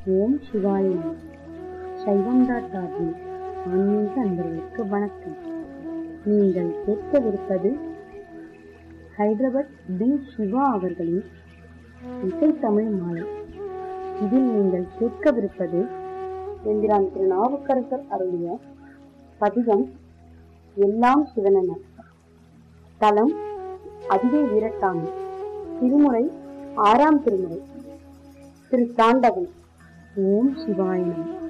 ஓம் சிவாய நம சைவம் டாட் ஆர்ஜி ஆன்மீக அன்பர்களுக்கு வணக்கம் நீங்கள் கேட்கவிருப்பது ஹைதராபாத் பி சிவா அவர்களின் இசை தமிழ் மாலை இதில் நீங்கள் கேட்கவிருப்பது எந்திரான் திரு நாவுக்கரசர் அருளிய பதிகம் எல்லாம் சிவனென தலம் அதிகை வீரட்டாமி திருமுறை ஆறாம் திருமுறை திரு தாண்டவன் ஓம் சிவாய நம